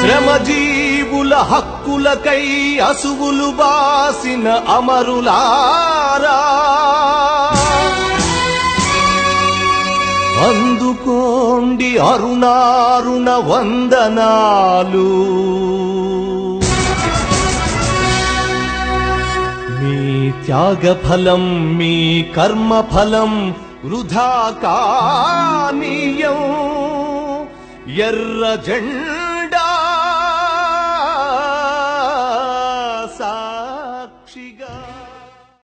శ్రమజీవుల హక్కులకై అసువులు బాసిన అమరులారా అందుకోండి అరుణారుణ వందనాలు మీ త్యాగఫలం మీ కర్మఫలం వృధా కానీయం ఎర్ర జెండా